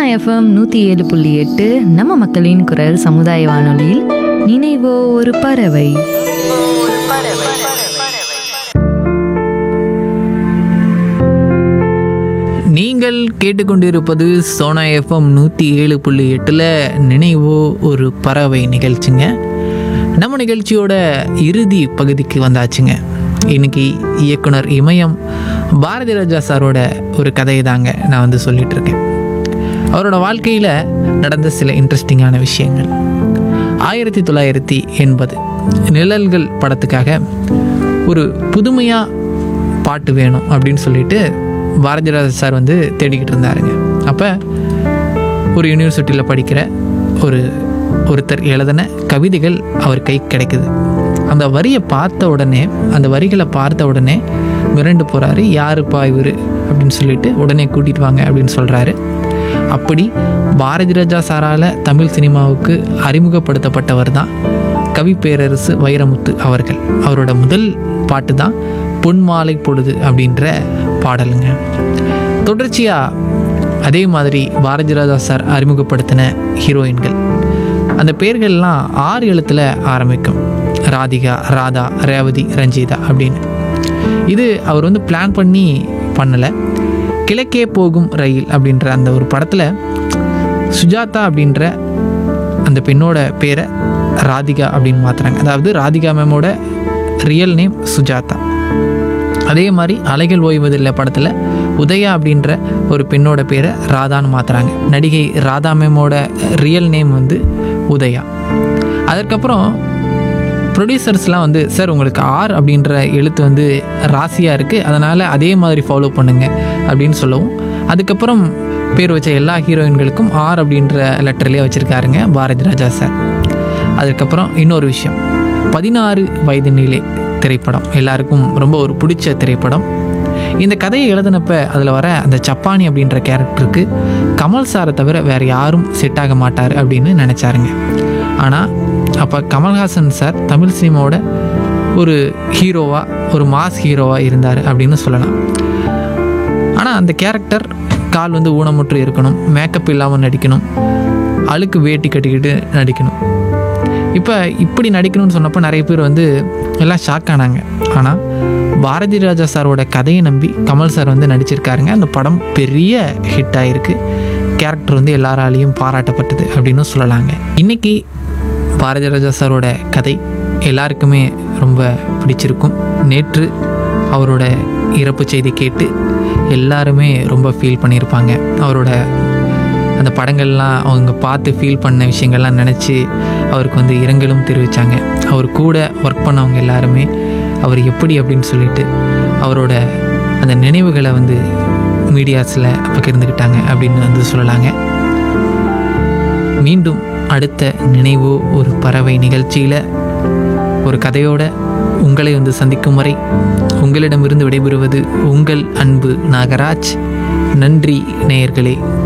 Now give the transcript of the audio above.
FM நூற்றி ஏழு புள்ளி எட்டு நம்ம மக்களின் குரல் சமுதாய வானொலியில் நினைவோ ஒரு பறவை நீங்கள் கேட்டுக்கொண்டிருப்பது சோனா எஃப்எம் நூற்றி ஏழு புள்ளி எட்டில் நினைவோ ஒரு பறவை நிகழ்ச்சிங்க நம்ம நிகழ்ச்சியோட இறுதி பகுதிக்கு வந்தாச்சுங்க இன்னைக்கு இயக்குனர் இமயம் பாரதி ராஜா சாரோட ஒரு கதையை தாங்க நான் வந்து சொல்லிட்டு இருக்கேன் அவரோட வாழ்க்கையில் நடந்த சில இன்ட்ரெஸ்டிங்கான விஷயங்கள் ஆயிரத்தி தொள்ளாயிரத்தி எண்பது நிழல்கள் படத்துக்காக ஒரு புதுமையாக பாட்டு வேணும் அப்படின்னு சொல்லிட்டு பாரதிராஜ சார் வந்து தேடிக்கிட்டு இருந்தாருங்க அப்போ ஒரு யூனிவர்சிட்டியில் படிக்கிற ஒரு ஒருத்தர் எழுதின கவிதைகள் அவர் கை கிடைக்குது அந்த வரியை பார்த்த உடனே அந்த வரிகளை பார்த்த உடனே மிரண்டு போகிறாரு யாருப்பா இவர் அப்படின்னு சொல்லிட்டு உடனே கூட்டிட்டு வாங்க அப்படின்னு சொல்கிறாரு அப்படி பாரதி ராஜா சாரால் தமிழ் சினிமாவுக்கு அறிமுகப்படுத்தப்பட்டவர் தான் கவி பேரரசு வைரமுத்து அவர்கள் அவரோட முதல் பாட்டு தான் பொன்மாலை பொழுது அப்படின்ற பாடலுங்க தொடர்ச்சியாக அதே மாதிரி பாரதி ராஜா சார் அறிமுகப்படுத்தின ஹீரோயின்கள் அந்த பேர்கள்லாம் ஆறு எழுத்தில் ஆரம்பிக்கும் ராதிகா ராதா ரேவதி ரஞ்சிதா அப்படின்னு இது அவர் வந்து பிளான் பண்ணி பண்ணலை கிழக்கே போகும் ரயில் அப்படின்ற அந்த ஒரு படத்தில் சுஜாதா அப்படின்ற அந்த பெண்ணோட பேரை ராதிகா அப்படின்னு மாற்றுறாங்க அதாவது ராதிகா மேமோட ரியல் நேம் சுஜாதா அதே மாதிரி அலைகள் ஓய்வதில்லை படத்தில் உதயா அப்படின்ற ஒரு பெண்ணோட பேரை ராதான்னு மாற்றுறாங்க நடிகை ராதா மேமோட ரியல் நேம் வந்து உதயா அதற்கப்புறம் ப்ரொடியூசர்ஸ்லாம் வந்து சார் உங்களுக்கு ஆர் அப்படின்ற எழுத்து வந்து ராசியாக இருக்குது அதனால் அதே மாதிரி ஃபாலோ பண்ணுங்க அப்படின்னு சொல்லவும் அதுக்கப்புறம் பேர் வச்ச எல்லா ஹீரோயின்களுக்கும் ஆர் அப்படின்ற லெட்டர்லேயே வச்சுருக்காருங்க பாரதி ராஜா சார் அதுக்கப்புறம் இன்னொரு விஷயம் பதினாறு வயது நிலை திரைப்படம் எல்லாருக்கும் ரொம்ப ஒரு பிடிச்ச திரைப்படம் இந்த கதையை எழுதினப்ப அதில் வர அந்த சப்பானி அப்படின்ற கேரக்டருக்கு கமல் சாரை தவிர வேறு யாரும் செட் ஆக மாட்டார் அப்படின்னு நினச்சாருங்க ஆனால் அப்போ கமல்ஹாசன் சார் தமிழ் சினிமாவோட ஒரு ஹீரோவாக ஒரு மாஸ் ஹீரோவாக இருந்தார் அப்படின்னு சொல்லலாம் ஆனால் அந்த கேரக்டர் கால் வந்து ஊனமுற்று இருக்கணும் மேக்கப் இல்லாமல் நடிக்கணும் அழுக்கு வேட்டி கட்டிக்கிட்டு நடிக்கணும் இப்போ இப்படி நடிக்கணும்னு சொன்னப்போ நிறைய பேர் வந்து எல்லாம் ஷாக் ஆனாங்க ஆனால் பாரதி ராஜா சாரோட கதையை நம்பி கமல் சார் வந்து நடிச்சிருக்காருங்க அந்த படம் பெரிய ஹிட் ஆகிருக்கு கேரக்டர் வந்து எல்லாராலையும் பாராட்டப்பட்டது அப்படின்னு சொல்லலாங்க இன்னைக்கு பாரதி ராஜா சாரோட கதை எல்லாருக்குமே ரொம்ப பிடிச்சிருக்கும் நேற்று அவரோட இறப்பு செய்தி கேட்டு எல்லாருமே ரொம்ப ஃபீல் பண்ணியிருப்பாங்க அவரோட அந்த படங்கள்லாம் அவங்க பார்த்து ஃபீல் பண்ண விஷயங்கள்லாம் நினச்சி அவருக்கு வந்து இரங்கலும் தெரிவித்தாங்க அவர் கூட ஒர்க் பண்ணவங்க எல்லாருமே அவர் எப்படி அப்படின்னு சொல்லிட்டு அவரோட அந்த நினைவுகளை வந்து மீடியாஸில் பகிர்ந்துக்கிட்டாங்க அப்படின்னு வந்து சொல்லலாங்க மீண்டும் அடுத்த நினைவோ ஒரு பறவை நிகழ்ச்சியில் ஒரு கதையோட உங்களை வந்து சந்திக்கும் வரை உங்களிடமிருந்து விடைபெறுவது உங்கள் அன்பு நாகராஜ் நன்றி நேயர்களே